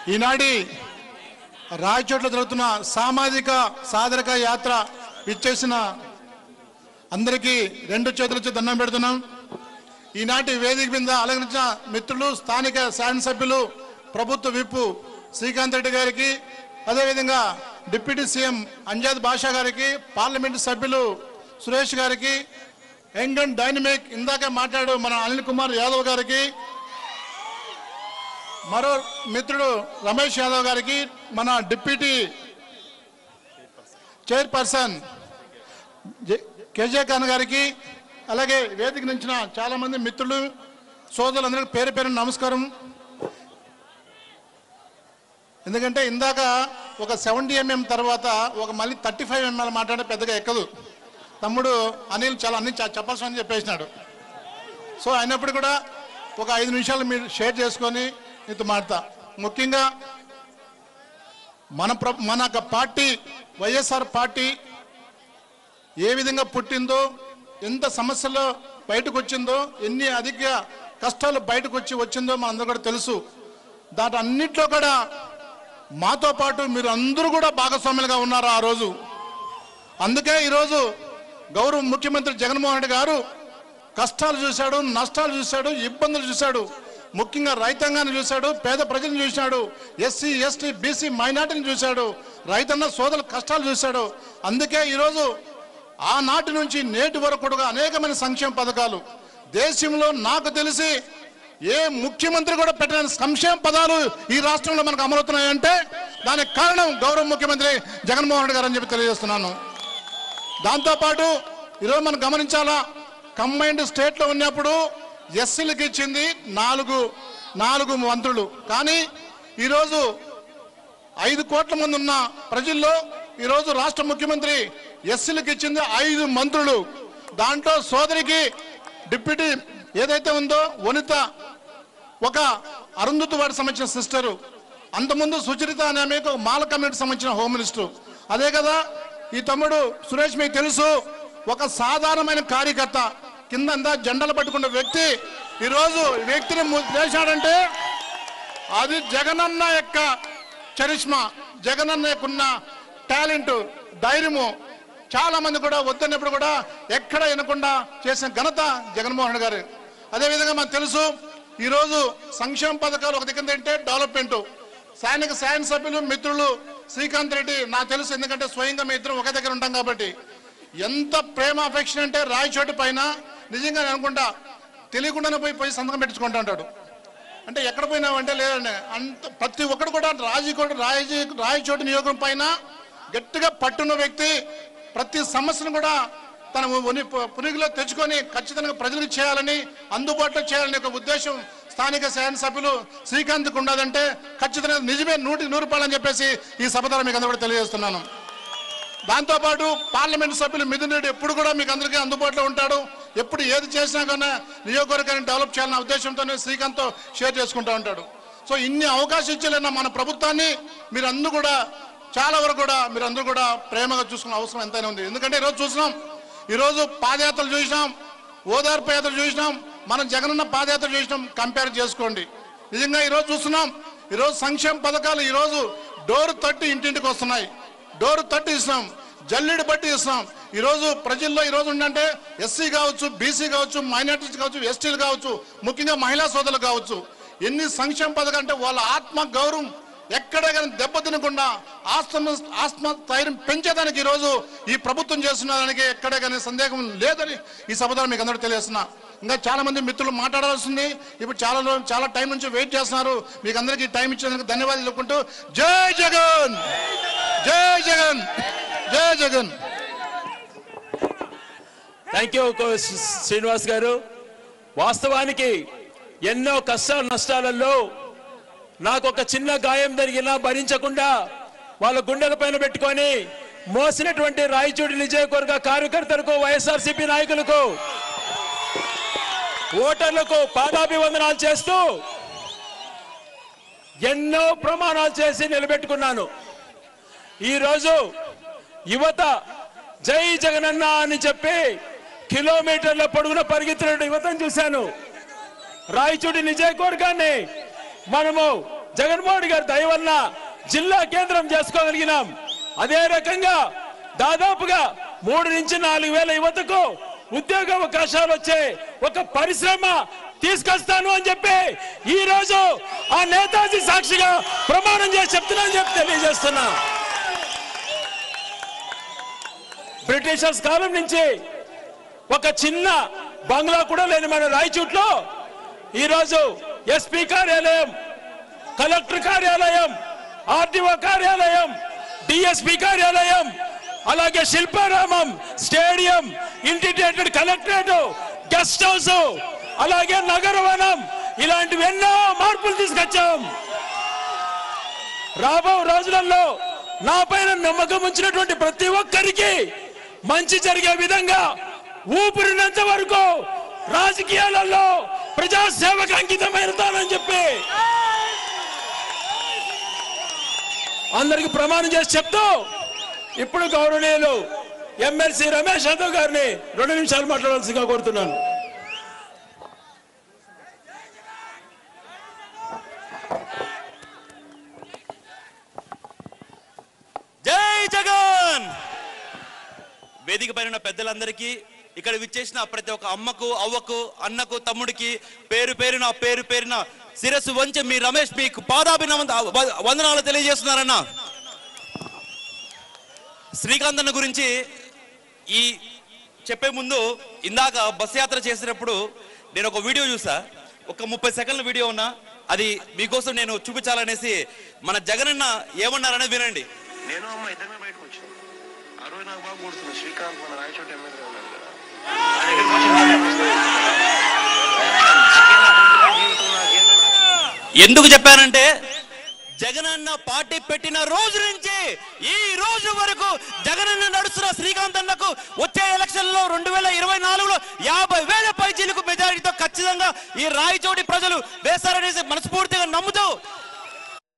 ఈనాటి రాయచోట్ల జరుగుతున్న సామాజిక సాధక యాత్ర ఇచ్చేసిన అందరికీ రెండు చేతులతో దండం పెడుతున్నాం ఈనాటి వేదిక మీద అలంకరించిన మిత్రులు స్థానిక శాసనసభ్యులు ప్రభుత్వ విప్పు శ్రీకాంత్ రెడ్డి గారికి అదేవిధంగా డిప్యూటీ సీఎం అంజాద్ బాషా గారికి పార్లమెంటు సభ్యులు సురేష్ గారికి యంగ్ అండ్ డైనమిక్ ఇందాక మాట్లాడు మన అనిల్ కుమార్ యాదవ్ గారికి మరో మిత్రుడు రమేష్ యాదవ్ గారికి మన డిప్యూటీ చైర్పర్సన్ జె- కేజే ఖాన్ గారికి అలాగే వేదిక నుంచిన చాలా మంది మిత్రులు సోదరులందరికీ పేరు పేరు నమస్కారం ఎందుకంటే ఇందాక ఒక సెవెంటీ ఎంఎం తర్వాత ఒక మళ్ళీ థర్టీ ఫైవ్ ఎంఎల్ మాట్లాడే పెద్దగా ఎక్కదు తమ్ముడు అనిల్ చాలా అన్ని చ- చెప్పాల్సిన చెప్పేసినాడు సో అయినప్పుడు కూడా ఒక ఐదు నిమిషాలు మీరు షేర్ చేసుకొని మీతో మాడతా ముఖ్యంగా మన ప్ర మన యొక్క పార్టీ వైఎస్ఆర్ పార్టీ ఏ విధంగా పుట్టిందో ఎంత సమస్యలు బయటకు వచ్చిందో ఎన్ని అధిక కష్టాలు బయటకు వచ్చి వచ్చిందో మనందరూ కూడా తెలుసు దాని అన్నిట్లో కూడా మాతో పాటు మీరు అందరూ కూడా భాగస్వాములుగా ఉన్నారు ఆ రోజు అందుకే ఈరోజు గౌరవ ముఖ్యమంత్రి జగన్మోహన్ రెడ్డి గారు కష్టాలు చూశాడు నష్టాలు చూశాడు ఇబ్బందులు చూశాడు ముఖ్యంగా రైతాంగాన్ని చూశాడు పేద ప్రజలను చూశాడు ఎస్సీ ఎస్టీ బీసీ మైనార్టీని చూశాడు రైతన్న సోదరుల కష్టాలు చూశాడు అందుకే ఈరోజు ఆనాటి నుంచి నేటి వరకు కూడా అనేకమైన సంక్షేమ పథకాలు దేశంలో నాకు తెలిసి ఏ ముఖ్యమంత్రి కూడా పెట్టిన సంక్షేమ పదాలు ఈ రాష్ట్రంలో మనకు అమలవుతున్నాయంటే దానికి కారణం గౌరవ ముఖ్యమంత్రి జగన్మోహన్ రెడ్డి గారు అని చెప్పి తెలియజేస్తున్నాను దాంతోపాటు ఈరోజు మనం గమనించాలా కంబైన్డ్ స్టేట్లో ఉన్నప్పుడు ఎస్సీలకు ఇచ్చింది నాలుగు నాలుగు మంత్రులు కానీ ఈరోజు ఐదు కోట్ల మంది ఉన్న ప్రజల్లో ఈరోజు రాష్ట్ర ముఖ్యమంత్రి ఎస్సీలకు ఇచ్చింది ఐదు మంత్రులు దాంట్లో సోదరికి డిప్యూటీ ఏదైతే ఉందో వనిత ఒక అరుంధతి వారికి సంబంధించిన సిస్టరు అంతకుముందు సుచరిత అనే ఆమెకు ఒక మాల కమ్యూనిటీ సంబంధించిన హోమ్ మినిస్టర్ అదే కదా ఈ తమ్ముడు సురేష్ మీకు తెలుసు ఒక సాధారణమైన కార్యకర్త కింద అంతా జెండలు పట్టుకున్న వ్యక్తి ఈరోజు ఈ వ్యక్తిని ము- చేశాడంటే అది జగనన్న యొక్క చరిష్మా జగనన్న యొక్క టాలెంట్ ధైర్యము చాలా మంది కూడా వద్దన్నప్పుడు కూడా ఎక్కడ వినకుండా చేసిన ఘనత జగన్మోహన్ రెడ్డి గారు అదేవిధంగా మనకు తెలుసు ఈరోజు సంక్షేమ పథకాలు ఒక దగ్గర ఏంటంటే డెవలప్మెంట్ సైనిక శాసన సభ్యులు మిత్రులు శ్రీకాంత్ రెడ్డి నాకు తెలుసు ఎందుకంటే స్వయంగా మీ ఇద్దరం ఒక దగ్గర ఉంటాం కాబట్టి ఎంత ప్రేమ అఫెక్షన్ అంటే రాయచోటి పైన నిజంగా నేను అనుకుంటా తెలియకుండానే పోయి పోయి సంతకం పెట్టించుకుంటా ఉంటాడు అంటే ఎక్కడ పోయినావంటే లేదండి అంత ప్రతి ఒక్కడు కూడా రాజకోట రాయజీ రాయచోటి నియోగం పైన గట్టిగా పట్టున్న వ్యక్తి ప్రతి సమస్యను కూడా తన ఉని- పునిగిలో తెచ్చుకొని ఖచ్చితంగా ప్రజలకు చేయాలని అందుబాటులో చేయాలని ఒక ఉద్దేశం స్థానిక శాసనసభ్యులు శ్రీకాంత్కి ఉండదంటే ఖచ్చితంగా నిజమే నూటికి నూరు రూపాయలని చెప్పేసి ఈ సభ ద్వారా మీకు అందరూ కూడా తెలియజేస్తున్నాను దాంతోపాటు పార్లమెంట్ సభ్యులు మిథున్ రెడ్డి ఎప్పుడు కూడా మీకు అందరికీ అందుబాటులో ఉంటాడు ఎప్పుడు ఏది చేసినా కానీ నియోజకవర్గాన్ని డెవలప్ చేయాలన్న ఉద్దేశంతోనే శ్రీకాంత్తో షేర్ చేసుకుంటూ ఉంటాడు సో ఇన్ని అవకాశం ఇచ్చలేన మన ప్రభుత్వాన్ని మీరు అందరూ కూడా చాలా వరకు కూడా మీరు అందరూ కూడా ప్రేమగా చూసుకునే అవసరం ఎంతైనా ఉంది ఎందుకంటే ఈరోజు చూసినాం ఈరోజు పాదయాత్రలు చూసినాం ఓదార్పు యాత్రలు చూసినాం మనం జగనన్న పాదయాత్ర చూసినాం కంపేర్ చేసుకోండి నిజంగా ఈరోజు చూస్తున్నాం ఈరోజు సంక్షేమ పథకాలు ఈరోజు డోరు తట్టి ఇంటింటికి వస్తున్నాయి డోరు తట్టి ఇస్తున్నాం జల్లెడు బట్టి ఇస్తున్నాం ఈరోజు ప్రజల్లో ఈరోజు ఉండంటే ఎస్సీ కావచ్చు బీసీ కావచ్చు మైనార్టీస్ కావచ్చు ఎస్టీలు కావచ్చు ముఖ్యంగా మహిళా సోదరులు కావచ్చు ఎన్ని సంక్షేమ పథకాలు అంటే వాళ్ళ ఆత్మ గౌరవం ఎక్కడ కానీ దెబ్బ తినకుండా ఆత్మ ఆత్మ ధైర్యం పెంచేదానికి ఈరోజు ఈ ప్రభుత్వం చేస్తున్నదానికి ఎక్కడే కానీ సందేహం లేదని ఈ సభ ద్వారా మీకు అందరూ తెలియజేస్తున్నా ఇంకా చాలా మంది మిత్రులు మాట్లాడాల్సింది ఇప్పుడు చాలా రోజు- చాలా టైం నుంచి వెయిట్ చేస్తున్నారు మీకు అందరికీ టైం ఇచ్చినందుకు ధన్యవాదాలు చెప్పుకుంటూ జై జగన్ జై జగన్ జై జగన్ థ్యాంక్ యూ శ్రీనివాస్ గారు వాస్తవానికి ఎన్నో కష్టాలు నష్టాలలో నాకు ఒక చిన్న గాయం జరిగినా భరించకుండా వాళ్ళ గుండెల పైన పెట్టుకొని మోసినటువంటి రాయచూడి నిజయకవర్గ కార్యకర్తలకు వైఎస్ఆర్సీపీ నాయకులకు ఓటర్లకు పాదాభివందనాలు చేస్తూ ఎన్నో ప్రమాణాలు చేసి నిలబెట్టుకున్నాను ఈరోజు యువత జై జగనన్న అని చెప్పి కిలోమీటర్ల పొడుగున పరిగెత్తిన యువతను చూశాను రాయచూడి నిజయకవర్గాన్ని మనము జగన్మోహన్ రెడ్డి గారి దయ వలన జిల్లా కేంద్రం చేసుకోగలిగినాం అదే రకంగా దాదాపుగా మూడు నుంచి నాలుగు వేల యువతకు ఉద్యోగ అవకాశాలు వచ్చే ఒక పరిశ్రమ తీసుకొస్తాను అని చెప్పి ఈ రోజు ఆ నేతాజీ సాక్షిగా ప్రమాణం చేసి చెప్తున్నాను చెప్పి తెలియజేస్తున్నా బ్రిటిషర్స్ కాలం నుంచి ఒక చిన్న బంగ్లా కూడా లేని మన రాయచూట్లో ఈరోజు ఎస్పీ కార్యాలయం కలెక్టర్ కార్యాలయం ఆర్డీఓ కార్యాలయం డిఎస్పి కార్యాలయం అలాగే Shilparamam stadium integrated collectorate guest house అలాగే నగరవనం ఇలాంటివి ఎన్నో మార్పులు తీసుకొచ్చాం రాబో రోజులలో నా పైన నమ్మకం ఉంచినటువంటి ప్రతి ఒక్కరికి మంచి జరిగే విధంగా ఊపిరినంత వరకు రాజకీయాలలో ప్రజాసేవకు అంకితమైనతానని చెప్పి అందరికి ప్రమాణం చేసి చెప్తూ ఇప్పుడు గౌరవనీయులు ఎమ్మెల్సీ రమేష్ యాదవ్ గారిని రెండు నిమిషాలు మాట్లాడాల్సిందిగా కోరుతున్నాను జై జగన్ వేదిక పైన ఉన్న పెద్దలందరికీ ఇక్కడ విచ్చేసిన ప్రతి ఒక్క అమ్మకు అవ్వకు అన్నకు తమ్ముడికి పేరు పేరున పేరు పేరున శిరస్సు వంచి మీ రమేష్ మీకు పాదాభినవంద వ- వందనాలు తెలియజేస్తున్నారన్న శ్రీకాంత్ అన్న గురించి ఈ చెప్పే ముందు ఇందాక బస్ యాత్ర చేసినప్పుడు నేను ఒక వీడియో చూసా ఒక ముప్పై సెకండ్ల వీడియో ఉన్నా అది మీకోసం నేను చూపించాలనేసి మన జగనన్న ఏమన్నారనేది వినండి నేను అమ్మ ఇద్దరమే బయటకు వచ్చాను ఆ రోజు నాకు బాగా గుర్తుంది శ్రీకాంత్ మన రాయచోటి ఎమ్మెల్యే ఉన్నాడు కదా ఆయన దగ్గరికి వచ్చి మాట్లాడుతున్నాడు. జీవితం నాకేందో ఎందుకు చెప్పానంటే జగనన్న పార్టీ పెట్టిన రోజు నుంచి ఈ రోజు వరకు జగనన్న నడుస్తున్న శ్రీకాంత్ అన్నకు వచ్చే ఎలక్షన్ లో రెండు వేల ఇరవై నాలుగులో యాభై వేల పైచీలకు మెజారిటీతో ఖచ్చితంగా ఈ రాయచోటి ప్రజలు వేస్తారనేసి మనస్ఫూర్తిగా నమ్ముతూ